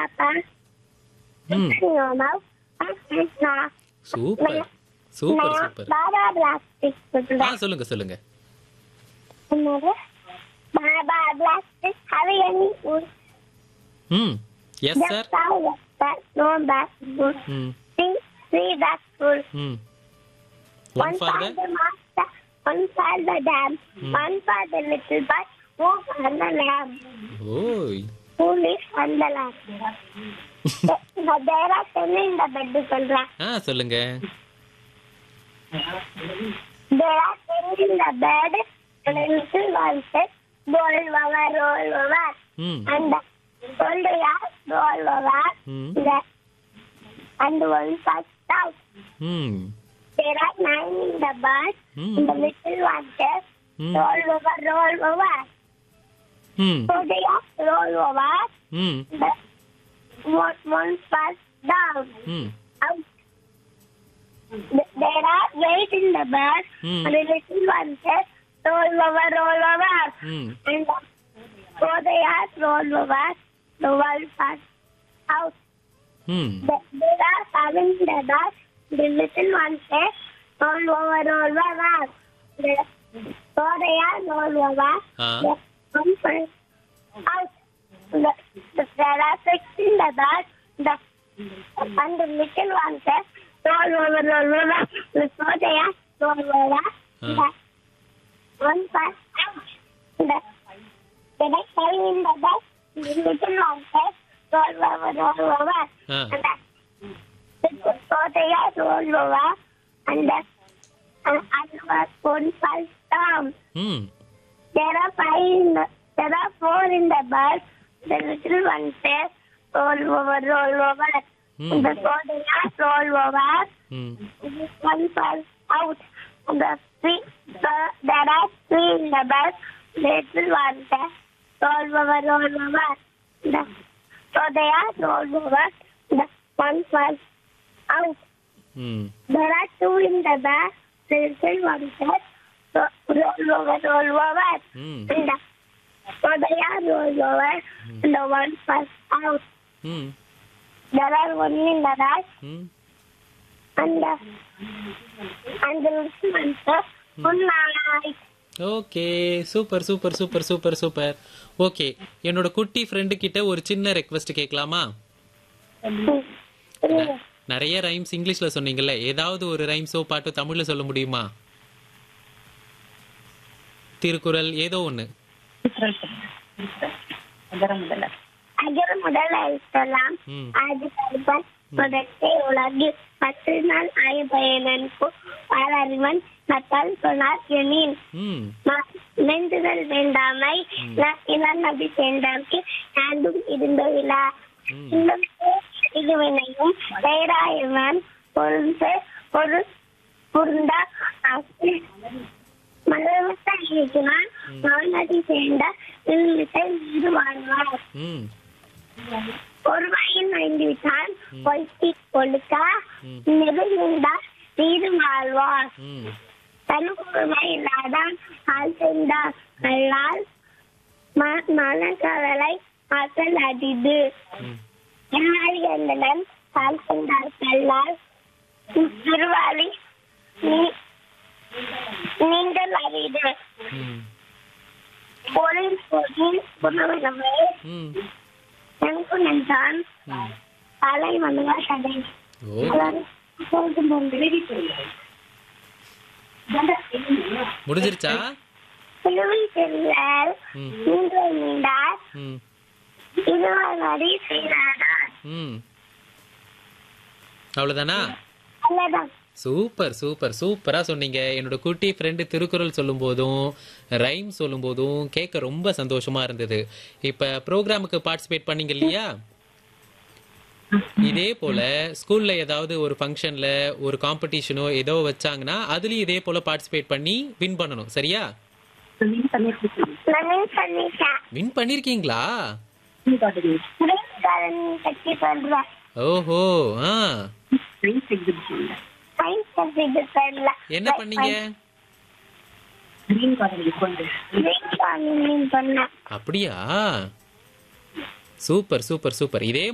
Papa. ம் Your mouth. Now, super super super Baba plastic. ஆ சொல்லுங்க சொல்லுங்க என்னது Baba plastic. Have you any food? ம் yes Just sir now, that no back food. ம் Three, three back food. ம் One one for for the the master, one for the dam, one for the little boy, who for the lamb, ஓய் who lives on the land. there are ten in the bed, சொல்றேன். ஆ சொல்லுங்க There are ten in the bed, and a little one said, roll over, roll over. ம் And the soldier roll over, ம் the, and one passed out. ம் There are nine in the bed, ம் and the little one said, ம் roll over, roll over. ம் Soldier roll over, ம் the one, one passed down. ம் Out. Th- There are eight in the bed, Hmm. and the little one says, roll over, roll over. ம் And the soldier roll over, the one passed out. ம் Th- There are seven in the bed, the little one says, roll over, roll over. The soldier roll over, ah the one passed out. The, the, there are six in the bed, the, and the little one says, roll over, roll over. The soldier roll over, the one passed out. The, the next time in the bed, the little one says, roll over, roll over. Ah And the, the soldier roll over, and the, and, and the one falls down. ம் There are five in the, there are four in the bus. The little one says, roll over, roll over. Hmm. The soldier roll over. ம் This one falls out. And the three, the, there are three in the bus. The little one says, roll over, roll over. The soldier roll over. The one falls out. ம் There are two in the bus. The little one says, ro- roll over, roll over. ம் And the, so they are rolled over and the one falls out. ம் There are one in the right ம் and the, and the little one says, good night. Okay super super super super super okay என்னோட குட்டி friend கிட்ட ஒரு சின்ன request கேட்கலாமா நிறைய rhymes இங்கிலீஷ்ல சொன்னீங்கல்ல ஏதாவது ஒரு ரைம்ஸோ பாட்டோ தமிழ்ல சொல்ல முடியுமா திருக்குறள் ஏதோ ஒண்ணு அகர முதல் எழுத்தலாம் ம் ஆதி கருப்பன் முதற்கே உலகில் பத்து நாள் ஆயுபயனனுக்கு பாலறிவன் நத்தால் சொன்னார் எனின் ம் மென்றுதல் வேண்டாமை இளம் நபி சேர்ந்தார்க்கு ஆண்டும் இருந்தவிழா ம். இன்னும் இதுவினையும் பேராயவன் பொருந்து ஒரு பொருந்தா மலர்வத்த இருக்கிறான் மகனதி சேர்ந்த இல்லத்தை மீது வாழ்வார் ம் ஒரு வயல் ஐந்து விட்டான் பொய்த்தி கொடுக்க ம். நெருங்கின்றார் மீது வாழ்வார் ம் தனுக்குமை இல்லாதான் ஆள் செய்தார் கல்லால் மனக்கவலை ஆற்றல் அடிது ம் என்னாடி இருந்தனன் ஆள் செய்தார் கல்லால் திருவாளி நீ- நீங்கள் அறிது ம் பொருள் பொருள் புனவினமே ம் எனக்கு நின்றான் ம் தலை மனுவா கதை ஓ முடிஞ்சிருச்சா சிலுவை செல்லால் ம் நீங்கள் நீண்டார் ம் இருவரி செய்தார் ம் அவ்வளவுதானா அல்லதான் சூப்பர் சூப்பர் சூப்பரா சொன்னீங்க என்னோட குட்டி ஃப்ரெண்டு திருக்குறள் சொல்லும் போதும் ரைம் சொல்லும் போதும் கேட்க ரொம்ப சந்தோஷமா இருந்தது இப்ப ப்ரோக்ராமுக்கு பார்ட்டிசிபேட் பண்ணீங்க இல்லையா இதே போல ஸ்கூல்ல ஏதாவது ஒரு ஃபங்க்ஷன்ல ஒரு காம்படிஷனோ ஏதோ வச்சாங்கன்னா அதுலயும் இதே போல பார்ட்டிசிபேட் பண்ணி வின் பண்ணணும் சரியா நவீன் சன்னிஷா வின் பண்ணிருக்கீங்களா கிரீன்காரன் பற்றி சொல்றேன் ஓஹோ ஆ சயின்ஸ் எக்ஸிபிஷன்ல என்ன பண்ணீங்க கிரீன்காரன் சொன்னேன் அப்படியா சூப்பர் சூப்பர் சூப்பர் இதே